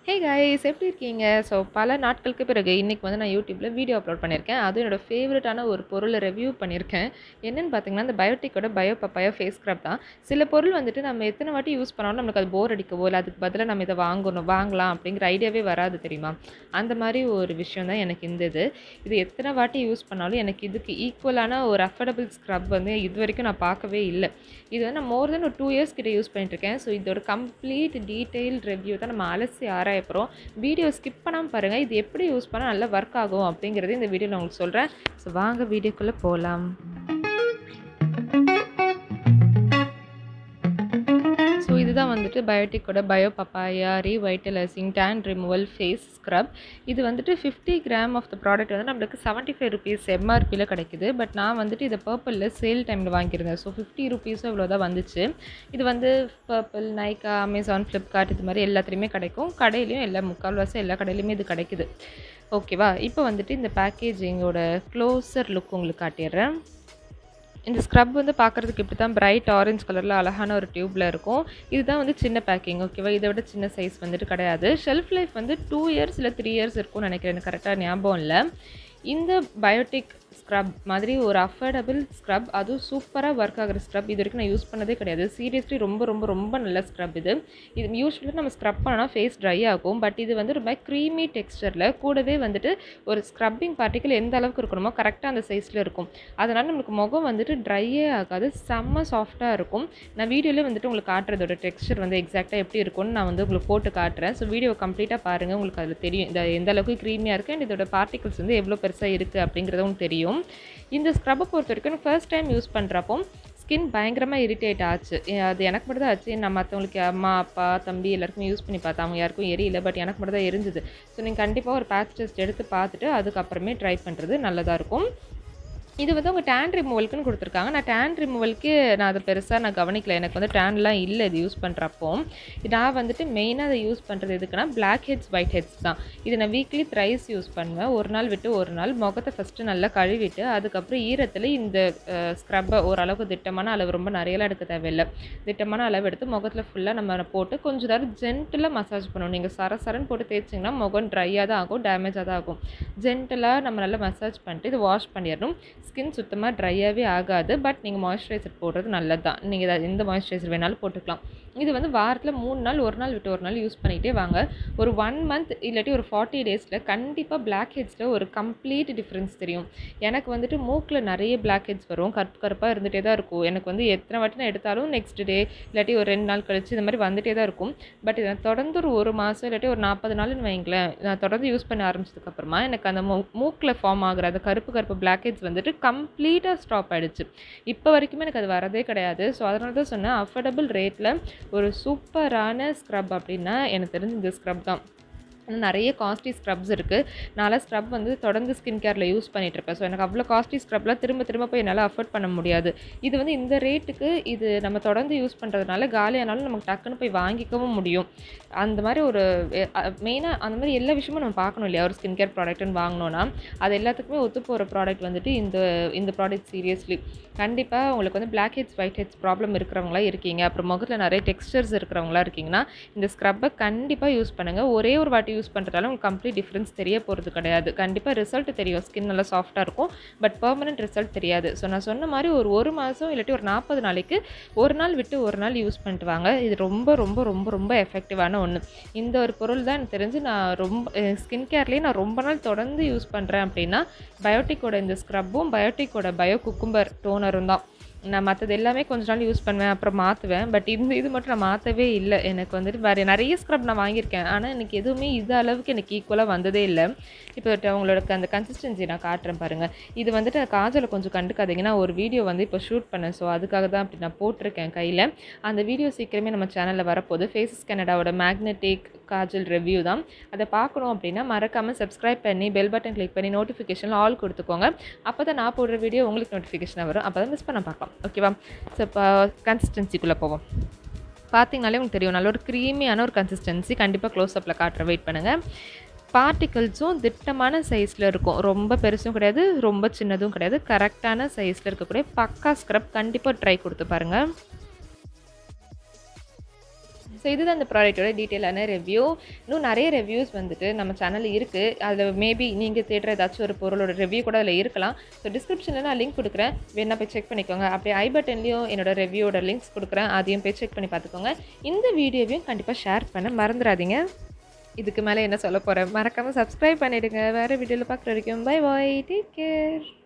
hey guys எப்படி இருக்கீங்க so பல நாட்களுக்கு பிறகு இன்றைக்கி வந்து நான் யூடியூப்பில் வீடியோ அப்லோட் பண்ணியிருக்கேன் அதுவும் என்னோட ஃபேவரட்டான ஒரு பொருளை ரிவ்யூ பண்ணியிருக்கேன் என்னென்னு பார்த்தீங்கன்னா இந்த பயோட்டிக்கோட பயோ பப்பாயோ ஃபேஸ் ஸ்க்ரப் தான் சில பொருள் வந்துட்டு நம்ம எத்தனை வாட்டி யூஸ் பண்ணாலும் நம்மளுக்கு அது போர் அடிக்கவோ இல்லை அதுக்கு பதிலாக நம்ம இதை வாங்கணும் வாங்கலாம் அப்படிங்கிற ஐடியாவே வராது தெரியுமா அந்த மாதிரி ஒரு விஷயம் தான் எனக்கு இந்த இது இது எத்தனை வாட்டி யூஸ் பண்ணாலும் எனக்கு இதுக்கு ஈக்குவலான ஒரு அஃபோர்டபுள் ஸ்க்ரப் வந்து இது வரைக்கும் நான் பார்க்கவே இல்லை இது வந்து நான் மோர் தென் ஒரு டூ இயர்ஸ் கிட்ட யூஸ் பண்ணிட்டுருக்கேன் ஸோ இதோட கம்ப்ளீட் டீட்டெயில் ரிவ்யூ தான் நம்ம அலசி ஆராய போகிறோம் வீடியோ ஸ்கிப் பண்ணாமல் பாருங்கள் இது எப்படி யூஸ் பண்ணால் நல்லா ஒர்க் ஆகும் அப்படிங்கிறது இந்த வீடியோவில் உங்களுக்கு சொல்கிறேன் ஸோ வாங்க வீடியோக்குள்ளே போகலாம் ஸோ இதுதான் வந்துட்டு பயோட்டிக்கோட bio papaya revitalising tan removal face scrub இது வந்துட்டு fifty gram of the product வந்து நம்மளுக்கு செவன்ட்டி ஃபைவ் ருபீஸ் எம்ஆர்பியில் கிடைக்குது பட் நான் வந்துட்டு இதை பர்பிளில் சேல் டைமில் வாங்கியிருந்தேன் ஸோ ஃபிஃப்டி ருபீஸும் இவ்வளோ தான் வந்துச்சு இது வந்து பர்பிள் நைக்கா அமேசான் ஃப்ளிப்கார்ட் இது மாதிரி எல்லாத்துலேயுமே கிடைக்கும் கடையிலையும் எல்லா முக்கால்வாசி எல்லா கடையிலையுமே இது கிடைக்குது ஓகேவா இப்போ வந்துட்டு இந்த பேக்கேஜிங்கோட க்ளோஸர் லுக் உங்களுக்கு காட்டிடுறேன் இந்த ஸ்க்ரப் வந்து பார்க்குறதுக்கு இப்படி தான் பிரைட் ஆரஞ்ச் கலரில் அழகான ஒரு டியூப்பில் இருக்கும் இதுதான் வந்து சின்ன பேக்கிங் ஓகேவா இதை விட சின்ன சைஸ் வந்துட்டு கிடையாது ஷெல்ஃப் லைஃப் வந்து டூ இயர்ஸ் இல்லை த்ரீ இயர்ஸ் இருக்கும்னு நினைக்கிறேன் எனக்கு கரெக்டாக ஞாபகம் இல்லை இந்த பயோட்டிக் ஸ்க்ரப் மாதிரி ஒரு அஃபோர்டபுள் ஸ்க்ரப் அதுவும் சூப்பராக ஒர்க் ஆகிற ஸ்க்ரப் இது வரைக்கும் நான் யூஸ் பண்ணதே கிடையாது சீரியஸ்லி ரொம்ப ரொம்ப ரொம்ப நல்ல ஸ்க்ரப் இது இது யூஸ்வலாக நம்ம ஸ்க்ரப் பண்ணால் ஃபேஸ் ட்ரை ஆகும் பட் இது வந்து ரொம்ப க்ரீமி டெக்ஸ்டரில் கூடவே வந்துட்டு ஒரு ஸ்க்ரப்பிங் பார்ட்டிக்கல் எந்த அளவுக்கு இருக்கணுமோ கரெக்டாக அந்த சைஸில் இருக்கும் அதனால் நம்மளுக்கு முகம் வந்துட்டு ட்ரையே ஆகாது செம்ம சாஃப்டாக இருக்கும் நான் வீடியோவில் வந்துட்டு உங்களுக்கு காட்டுறதோட டெக்ஸ்டர் வந்து எக்ஸாக்டாக எப்படி இருக்கும்னு நான் வந்து உங்களுக்கு போட்டு காட்டுறேன் ஸோ வீடியோ கம்ப்ளீட்டாக பாருங்கள் உங்களுக்கு அதில் தெரியும் இந்த எந்த அளவுக்கு க்ரீமியாக இருக்குது அண்ட் இதோட பார்ட்டிகல்ஸ் வந்து எவ்வளோ பெருசாக இருக்குது அப்படிங்கிறது உங்களுக்கு தெரியும் இந்த ஸ்க்ரப்பை பொறுத்த வரைக்கும் ஃபர்ஸ்ட் டைம் யூஸ் பண்ணுறப்போ ஸ்கின் பயங்கரமாக இரிட்டேட் ஆச்சு அது எனக்கு மட்டும் தான் ஆச்சு நான் மற்றவங்களுக்கு அம்மா அப்பா தம்பி எல்லாருக்குமே யூஸ் பண்ணி பார்த்தேன் அவங்க யாருக்கும் எரியல பட் எனக்கு மட்டும் தான் எரிஞ்சுது ஸோ நீங்கள் கண்டிப்பாக ஒரு பேட்ச் டெஸ்ட் எடுத்து பார்த்துட்டு அதுக்கப்புறமே ட்ரை பண்ணுறது நல்லதாக இருக்கும் இது வந்து அவங்க டேன் ரிமூவலுக்குன்னு கொடுத்துருக்காங்க நான் டேன் ரிமூவலுக்கு நான் அதை பெருசாக நான் கவனிக்கல எனக்கு வந்து டேன்லாம் இல்லை இது யூஸ் பண்ணுறப்போ நான் வந்துட்டு மெயினாக அதை யூஸ் பண்ணுறது எதுக்குன்னா பிளாக் ஹெட்ஸ் ஒயிட் ஹெட்ஸ் தான் இது நான் வீக்லி த்ரைஸ் யூஸ் பண்ணுவேன் ஒரு நாள் விட்டு ஒரு நாள் முகத்தை ஃபஸ்ட்டு நல்லா கழுவிட்டு அதுக்கப்புறம் ஈரத்தில் இந்த ஸ்க்ரப்பை ஓரளவுக்கு திட்டமான அளவு ரொம்ப நிறையலாம் எடுக்க தேவையில்லை திட்டமான அளவு எடுத்து முகத்தில் ஃபுல்லாக நம்ம போட்டு கொஞ்சம் நேரம் ஜென்டிலாக மசாஜ் பண்ணணும் நீங்கள் சர சரன்னு போட்டு தேய்ச்சிங்கன்னா முகம் ட்ரையாக தான் ஆகும் டேமேஜாக தான் ஆகும் ஜென்டலாக நம்ம நல்லா மசாஜ் பண்ணிட்டு இது வாஷ் பண்ணிடணும் ஸ்கின் சுத்தமாக ட்ரையாகவே ஆகாது பட் நீங்கள் மாய்ஸ்சரைசர் போடுறது நல்லது தான் நீங்கள் எந்த மாய்ஸ்சரைசர் வேணாலும் போட்டுக்கலாம் இது வந்து வாரத்தில் மூணு நாள் ஒரு நாள் விட்டு ஒரு நாள் யூஸ் பண்ணிகிட்டே வாங்க ஒரு ஒன் மந்த் இல்லாட்டி ஒரு ஃபார்ட்டி டேஸில் கண்டிப்பாக பிளாக் ஹெட்ஸில் ஒரு கம்ப்ளீட் டிஃப்ரென்ஸ் தெரியும் எனக்கு வந்துட்டு மூக்கில் நிறைய பிளாக் ஹெட்ஸ் வரும் கருப்பு கருப்பாக இருந்துகிட்டே தான் இருக்கும் எனக்கு வந்து எத்தனை வாட்டி நான் எடுத்தாலும் நெக்ஸ்ட் டே இல்லாட்டி ஒரு ரெண்டு நாள் கழிச்சு இந்த மாதிரி வந்துகிட்டே தான் இருக்கும் பட் இதை தொடர்ந்து ஒரு ஒரு மாதம் இல்லாட்டி ஒரு நாற்பது நாள்னு வைங்களேன் நான் தொடர்ந்து யூஸ் பண்ண ஆரம்பிச்சதுக்கப்புறமா எனக்கு அந்த மூ மூக்கில் ஃபார்ம் ஆகிற அந்த கருப்பு கருப்பு பிளாக் ஹெட்ஸ் வந்துட்டு கம்ப்ளீட்டாக ஸ்டாப் ஆகிடுச்சு இப்போ வரைக்குமே எனக்கு அது வரதே கிடையாது ஸோ அதனால தான் சொன்னேன் அஃபோர்டபுள் ரேட்டில் ஒரு சூப்பரான ஸ்க்ரப் அப்படின்னா எனக்கு தெரிஞ்சு இந்த ஸ்க்ரப் தான் நிறைய காஸ்ட்லி ஸ்க்ரப்ஸ் இருக்குது நான்லாம் ஸ்க்ரப் வந்து தொடர்ந்து ஸ்கின் கேரில் யூஸ் பண்ணிகிட்ருப்பேன் ஸோ எனக்கு அவ்வளோ காஸ்ட்லி ஸ்க்ரப்லாம் திரும்ப திரும்ப போய் என்னால் அஃபோர்ட் பண்ண முடியாது இது வந்து இந்த ரேட்டுக்கு இது நம்ம தொடர்ந்து யூஸ் பண்ணுறதுனால காலியானாலும் நமக்கு டக்குன்னு போய் வாங்கிக்கவும் முடியும் அந்த மாதிரி ஒரு மெயினாக அந்த மாதிரி எல்லா விஷயமும் நம்ம பார்க்கணும் இல்லையா ஒரு ஸ்கின் கேர் ப்ராடக்ட்னு வாங்கினோன்னா அது எல்லாத்துக்குமே ஒத்து போகிற ப்ராடக்ட் வந்துட்டு இந்த இந்த ப்ராடக்ட் சீரியஸ்லி கண்டிப்பாக உங்களுக்கு வந்து blackheads whiteheads problem இருக்கிறவங்களா இருக்கீங்க அப்புறம் முகத்தில் நிறைய டெக்ஸ்டர்ஸ் இருக்கிறவங்களா இருக்கீங்கன்னா இந்த ஸ்க்ரப்பை கண்டிப்பாக யூஸ் பண்ணுங்கள் ஒரே ஒரு வாட்டி யூஸ் பண்ணுறதால உங்களுக்கு கம்ப்ளீட் டிஃப்ரென்ஸ் தெரிய போகிறது கிடையாது கண்டிப்பாக ரிசல்ட் தெரியும் ஸ்கின் நல்லா சாஃப்ட்டாக இருக்கும் பட் பர்மனெண்ட் ரிசல்ட் தெரியாது ஸோ நான் சொன்ன மாதிரி ஒரு ஒரு மாதம் இல்லாட்டி ஒரு நாற்பது நாளைக்கு ஒரு நாள் விட்டு ஒரு நாள் யூஸ் பண்ணிட்டு வாங்க இது ரொம்ப ரொம்ப ரொம்ப ரொம்ப எஃபெக்டிவான ஒன்று இந்த ஒரு பொருள் தான் எனக்கு தெரிஞ்சு நான் ரொம்ப ஸ்கின் கேர்லேயே நான் ரொம்ப நாள் தொடர்ந்து யூஸ் பண்ணுறேன் அப்படின்னா பயோட்டிக்கோட இந்த ஸ்க்ரப்பும் பயோட்டிக்கோட பயோ குக்கும்பர் டோனரும் தான் நான் மற்றது எல்லாமே கொஞ்ச நாள் யூஸ் பண்ணுவேன் அப்புறம் மாற்றுவேன் பட் இந்த இது மட்டும் நான் மாற்றவே இல்லை எனக்கு வந்துட்டு வேறு நிறைய ஸ்க்ரப் நான் வாங்கியிருக்கேன் ஆனால் எனக்கு எதுவுமே இது அளவுக்கு எனக்கு ஈக்குவலாக வந்ததே இல்லை இப்போ உங்களோட அந்த கன்சிஸ்டன்சி நான் காட்டுறேன் பாருங்கள் இது வந்துட்டு காஜலை கொஞ்சம் கண்டுக்காதீங்கன்னா ஒரு வீடியோ வந்து இப்போ ஷூட் பண்ணேன் ஸோ அதுக்காக தான் அப்படி நான் போட்டிருக்கேன் கையில் அந்த வீடியோ சீக்கிரமே நம்ம சேனலில் வரப்போகுது ஃபேஸஸ் கனடாவோட மேக்னெட்டிக் காஜல் ரிவ்யூ தான் அதை பார்க்கணும் அப்படின்னா மறக்காமல் சப்ஸ்கிரைப் பண்ணி பெல் பட்டன் கிளிக் பண்ணி நோட்டிஃபிகேஷன் ஆல் கொடுத்துக்கோங்க அப்போ தான் நான் போடுற வீடியோ உங்களுக்கு நோட்டிஃபிகேஷனாக வரும் அப்போ தான் மிஸ் பண்ண பார்க்கலாம் ஓகேவா ஸோ இப்போ கன்சிஸ்டன்சிக்குள்ளே போவோம் பார்த்தீங்கனாலே உங்களுக்கு தெரியும் நல்ல ஒரு க்ரீமியான ஒரு கன்சிஸ்டன்சி கண்டிப்பாக க்ளோஸ்அப்பில் காட்டுற வெயிட் பண்ணுங்கள் பார்ட்டிகல்ஸும் திட்டமான சைஸில் இருக்கும் ரொம்ப பெருசும் கிடையாது ரொம்ப சின்னதும் கிடையாது கரெக்டான சைஸில் இருக்கக்கூடிய பக்கா ஸ்க்ரப் கண்டிப்பாக ட்ரை கொடுத்து பாருங்கள் ஸோ இதுதான் அந்த ப்ராடக்ட்டோட டீட்டெயிலான ரிவ்யூ இன்னும் நிறைய ரிவ்யூஸ் வந்துட்டு நம்ம சேனலில் இருக்குது அதில் மேபி நீங்கள் தேடுற ஏதாச்சும் ஒரு பொருளோட ரிவ்யூ கூட அதில் இருக்கலாம் ஸோ டிஸ்கிரிப்ஷனில் நான் லிங்க் கொடுக்குறேன் வேணா போய் செக் பண்ணிக்கோங்க அப்படியே ஐ பட்டன்லேயும் என்னோட ரிவ்யூவோட லிங்க்ஸ் கொடுக்குறேன் அதையும் போய் செக் பண்ணி பார்த்துக்கோங்க இந்த வீடியோவையும் கண்டிப்பாக ஷேர் பண்ண மறந்துடாதீங்க இதுக்கு மேலே என்ன சொல்ல போகிறேன் மறக்காமல் சப்ஸ்கிரைப் பண்ணிவிடுங்க வேறு வீடியோவில் பார்க்குற வரைக்கும் பை பாய் டேக் கேர்